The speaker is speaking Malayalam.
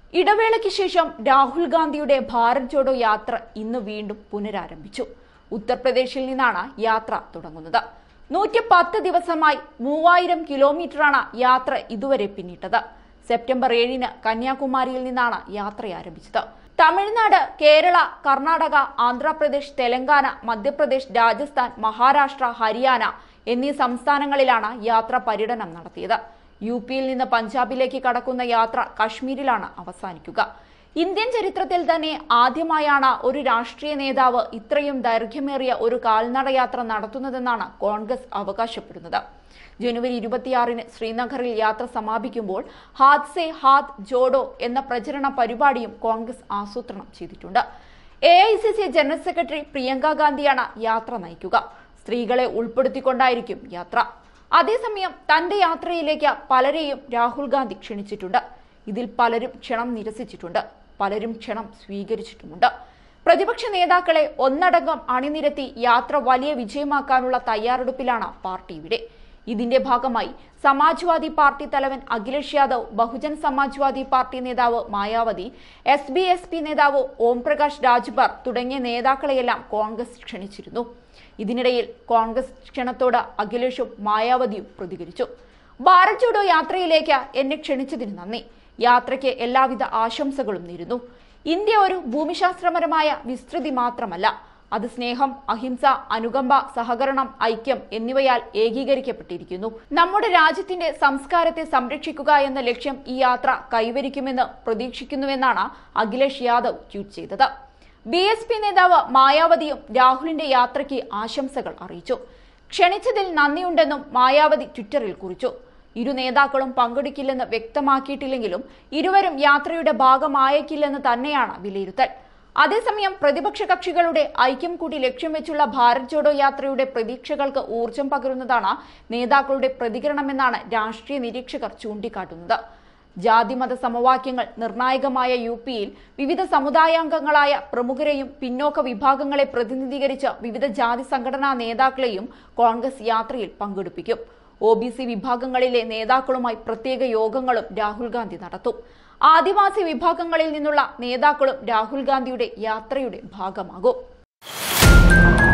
ഇടവേളയ്ക്ക് ശേഷം രാഹുൽ ഗാന്ധിയുടെ ഭാരത് ജോഡോ യാത്ര ഇന്ന് വീണ്ടും പുനരാരംഭിച്ചു ഉത്തർപ്രദേശിൽ നിന്നാണ് യാത്ര തുടങ്ങുന്നത് നൂറ്റി പത്ത് ദിവസമായി മൂവായിരം കിലോമീറ്ററാണ് യാത്ര ഇതുവരെ പിന്നിട്ടത് സെപ്റ്റംബർ ഏഴിന് കന്യാകുമാരിയിൽ നിന്നാണ് യാത്ര ആരംഭിച്ചത് തമിഴ്നാട് കേരള കർണാടക ആന്ധ്രാപ്രദേശ് തെലങ്കാന മധ്യപ്രദേശ് രാജസ്ഥാൻ മഹാരാഷ്ട്ര ഹരിയാന എന്നീ സംസ്ഥാനങ്ങളിലാണ് യാത്ര പര്യടനം നടത്തിയത് യു പിയിൽ നിന്ന് പഞ്ചാബിലേക്ക് കടക്കുന്ന യാത്ര കശ്മീരിലാണ് അവസാനിക്കുക ഇന്ത്യൻ ചരിത്രത്തിൽ തന്നെ ആദ്യമായാണ് ഒരു രാഷ്ട്രീയ നേതാവ് ഇത്രയും ദൈർഘ്യമേറിയ ഒരു കാൽനടയാത്ര നടത്തുന്നതെന്നാണ് കോൺഗ്രസ് അവകാശപ്പെടുന്നത് ജനുവരി ഇരുപത്തിയാറിന് ശ്രീനഗറിൽ യാത്ര സമാപിക്കുമ്പോൾ ഹാത് സെ ഹാത് ജോഡോ എന്ന പ്രചരണ പരിപാടിയും കോൺഗ്രസ് ആസൂത്രണം ചെയ്തിട്ടുണ്ട് A I C C general secretary Priyanka ഗാന്ധിയാണ് യാത്ര നയിക്കുക സ്ത്രീകളെ ഉൾപ്പെടുത്തിക്കൊണ്ടായിരിക്കും യാത്ര അതേസമയം തന്റെ യാത്രയിലേക്ക് പലരെയും രാഹുൽ ഗാന്ധി ക്ഷണിച്ചിട്ടുണ്ട് ഇതിൽ പലരും ക്ഷണം നിരസിച്ചിട്ടുണ്ട് പലരും ക്ഷണം സ്വീകരിച്ചിട്ടുമുണ്ട് പ്രതിപക്ഷ നേതാക്കളെ ഒന്നടങ്കം അണിനിരത്തി യാത്ര വലിയ വിജയമാക്കാനുള്ള തയ്യാറെടുപ്പിലാണ് പാർട്ടി ഇവിടെ ഇതിന്റെ ഭാഗമായി സമാജ്വാദി പാർട്ടി തലവൻ അഖിലേഷ് യാദവ് ബഹുജൻ സമാജ്വാദി പാർട്ടി നേതാവ് Mayawati S B S P നേതാവ് ഓംപ്രകാശ് രാജ്ഭർ തുടങ്ങിയ നേതാക്കളെയെല്ലാം കോൺഗ്രസ് ക്ഷണിച്ചിരുന്നു ഇതിനിടയിൽ കോൺഗ്രസ് ക്ഷണത്തോട് അഖിലേഷും മായാവതിയും പ്രതികരിച്ചു ഭാരത് ജോഡോ യാത്രയിലേക്ക് എന്നെ ക്ഷണിച്ചതിന് നന്ദി യാത്രയ്ക്ക് എല്ലാവിധ ആശംസകളും നേരുന്നു ഇന്ത്യ ഒരു ഭൂമിശാസ്ത്രപരമായ വിസ്തൃതി മാത്രമല്ല അത് സ്നേഹം അഹിംസ അനുകമ്പ സഹകരണം ഐക്യം എന്നിവയാൽ ഏകീകരിക്കപ്പെട്ടിരിക്കുന്നു നമ്മുടെ രാജ്യത്തിന്റെ സംസ്കാരത്തെ സംരക്ഷിക്കുക എന്ന ലക്ഷ്യം ഈ യാത്ര കൈവരിക്കുമെന്ന് പ്രതീക്ഷിക്കുന്നുവെന്നാണ് അഖിലേഷ് യാദവ് ട്വീറ്റ് ചെയ്തത് ബി എസ് പി നേതാവ് മായാവതിയും രാഹുലിന്റെ യാത്രയ്ക്ക് ആശംസകൾ അറിയിച്ചു ക്ഷണിച്ചതിൽ നന്ദിയുണ്ടെന്നും മായാവതി ട്വിറ്ററിൽ കുറിച്ചു ഇരു നേതാക്കളും പങ്കെടുക്കില്ലെന്ന് വ്യക്തമാക്കിയിട്ടില്ലെങ്കിലും ഇരുവരും യാത്രയുടെ ഭാഗമായേക്കില്ലെന്ന് തന്നെയാണ് വിലയിരുത്തൽ അതേസമയം പ്രതിപക്ഷ കക്ഷികളുടെ ഐക്യം കൂടി ലക്ഷ്യം വെച്ചുള്ള ഭാരത് ജോഡോ യാത്രയുടെ പ്രതീക്ഷകൾക്ക് ഊർജം പകരുന്നതാണ് നേതാക്കളുടെ പ്രതികരണമെന്നാണ് രാഷ്ട്രീയ നിരീക്ഷകർ ചൂണ്ടിക്കാട്ടുന്നത് ജാതിമത സമവാക്യങ്ങൾ നിർണായകമായ യു പിയിൽ വിവിധ സമുദായാംഗങ്ങളായ പ്രമുഖരെയും പിന്നോക്ക വിഭാഗങ്ങളെ പ്രതിനിധീകരിച്ച് വിവിധ ജാതി സംഘടനാ നേതാക്കളെയും കോൺഗ്രസ് യാത്രയിൽ പങ്കെടുപ്പിക്കും ഒ ബി സി വിഭാഗങ്ങളിലെ നേതാക്കളുമായി പ്രത്യേക യോഗങ്ങളും രാഹുൽ ഗാന്ധി നടത്തും ആദിവാസി വിഭാഗങ്ങളിൽ നിന്നുള്ള നേതാക്കളും രാഹുൽ ഗാന്ധിയുടെ യാത്രയുടെ ഭാഗമാകും